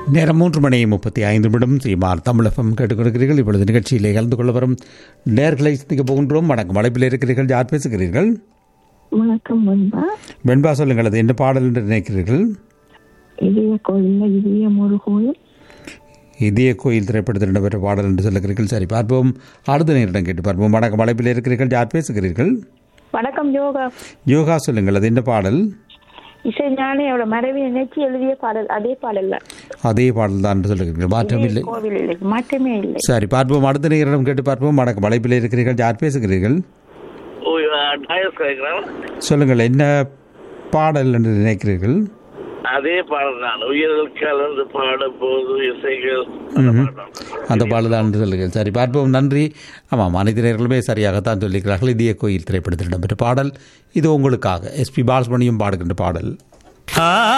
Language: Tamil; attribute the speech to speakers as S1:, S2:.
S1: நேரம் மூன்று மணி முப்பத்தி ஐந்து நிமிடம் சீமார் தமிழகம் கேட்டுக்கொண்டிருக்கிறீர்கள் இப்பொழுது நிகழ்ச்சியிலே கலந்து கொள்ள வரும் நேர்களை சந்திக்க போகின்றோம் வணக்கம் அழைப்பில் இருக்கிறீர்கள் யார் பேசுகிறீர்கள்
S2: வணக்கம் முன்பா
S1: வெண்பா சொல்லுங்கள் அது என்ன பாடல் என்று நினைக்கிறீர்கள்
S2: இதய கோயில்ல இதய ஒரு கோயில்
S1: இதய கோயில் திரைப்படத்தில் இடம்பெற்ற பாடல் என்று சொல்லுகிறீர்கள் சரி பார்ப்போம் அடுத்த நேரிடம் கேட்டு பார்ப்போம் வணக்கம் அழைப்பில் இருக்கிறீர்கள் யார் பேசுகிறீர்கள்
S3: வணக்கம் யோகா
S1: யோகா சொல்லுங்கள் அது என்ன பாடல்
S3: இசை ஞானியோட மறைவை நினைச்சு எழுதிய பாடல் அதே பாடல் தான்
S1: அதே பாடல் தான் என்று சொல்லுகிறீர்கள் மாற்றம் இல்லை
S3: கோவில் இல்லை மாற்றமே இல்லை
S1: சரி பார்ப்போம் அடுத்த நேரிடம் கேட்டு பார்ப்போம் வணக்கம் அழைப்பில் இருக்கிறீர்கள் யார் பேசுகிறீர்கள்
S4: ஓ டயஸ் கேட்கிறேன்
S1: சொல்லுங்கள் என்ன பாடல் என்று நினைக்கிறீர்கள்
S4: அதே பாடல் தான் உயிரில் கலந்து பாடும் போது இசைகள் அந்த பாடம்.
S1: அந்த பாடல் தான் என்று சொல்லுங்கள் சரி பார்ப்போம் நன்றி ஆமாம் அனைத்து நேர்களுமே சரியாகத்தான் சொல்லியிருக்கிறார்கள் இதய கோயில் திரைப்படத்தில் இடம்பெற்ற பாடல் இது உங்களுக்காக எஸ்பி பாலசுமணியும் பாடுகின்ற பாடல்